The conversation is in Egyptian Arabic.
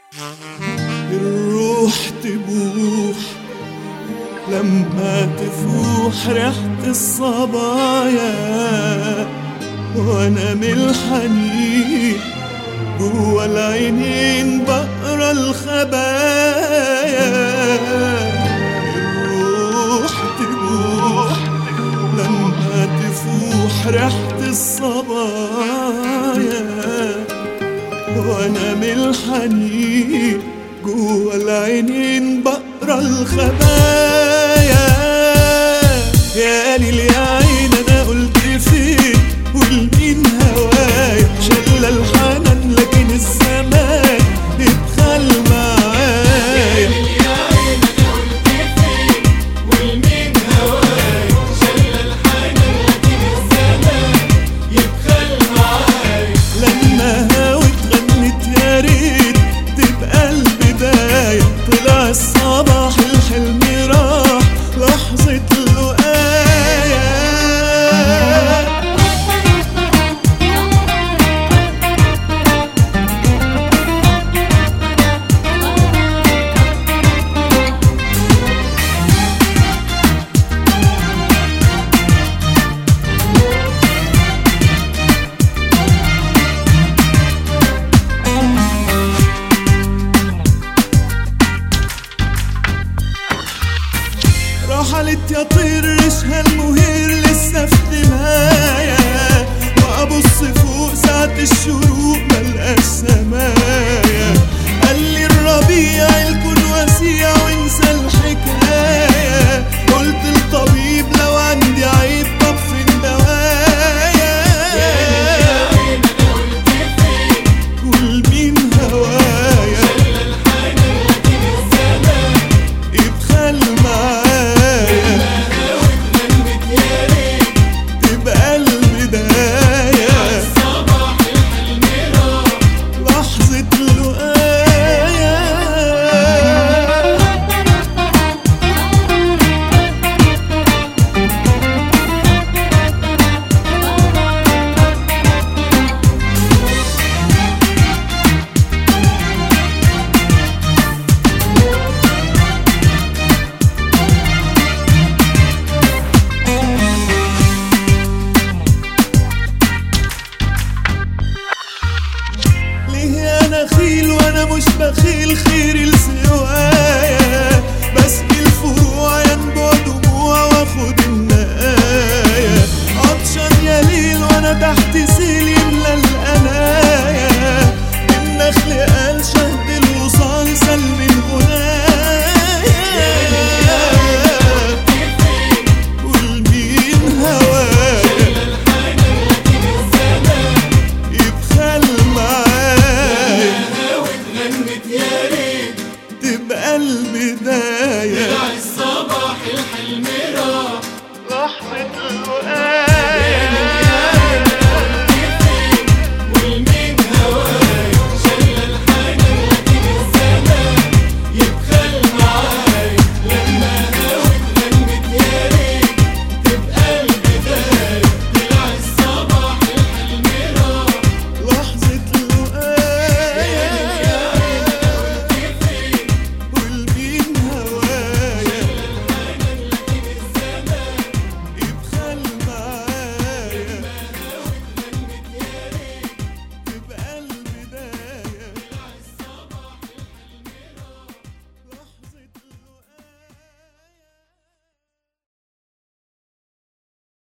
الروح تبوح لما تفوح ريحة الصبايا وانا من الحنين جوا العينين بقرا الخبايا الروح تبوح لما تفوح ريحة الصبايا وانا من الحنين جوا العينين بقرا الخبايا يا ليل يا عين انا قلت فين والمين هوايا شل الحنان لكن الزمان اتخل معايا لما هاوت غنت يا ريت تبقى البداية طلع الصباح الحلم راح لحظة لقايا رحلت يا طير ريشها المهير لسه في دمايا وابص فوق ساعة الشروق ملقاش سمايا قال لي الربيع الكون وسيع وانسى الحكاية قلت الطبيب لو عندي عيب طب فين دوايا قول مين هوايا ادخل معايا تبقى البداية لحظة لقايا ليه يا نخيل وانا مش بخيل خير السوايا بسقي الفروع ينبع دموع واخد النقايا عطشان يا ليل وانا تحت سيل يملى القنايا النخل قال شهد الوصال سلم الغنايا قول مين هوايا يبخل معايا تبقى البداية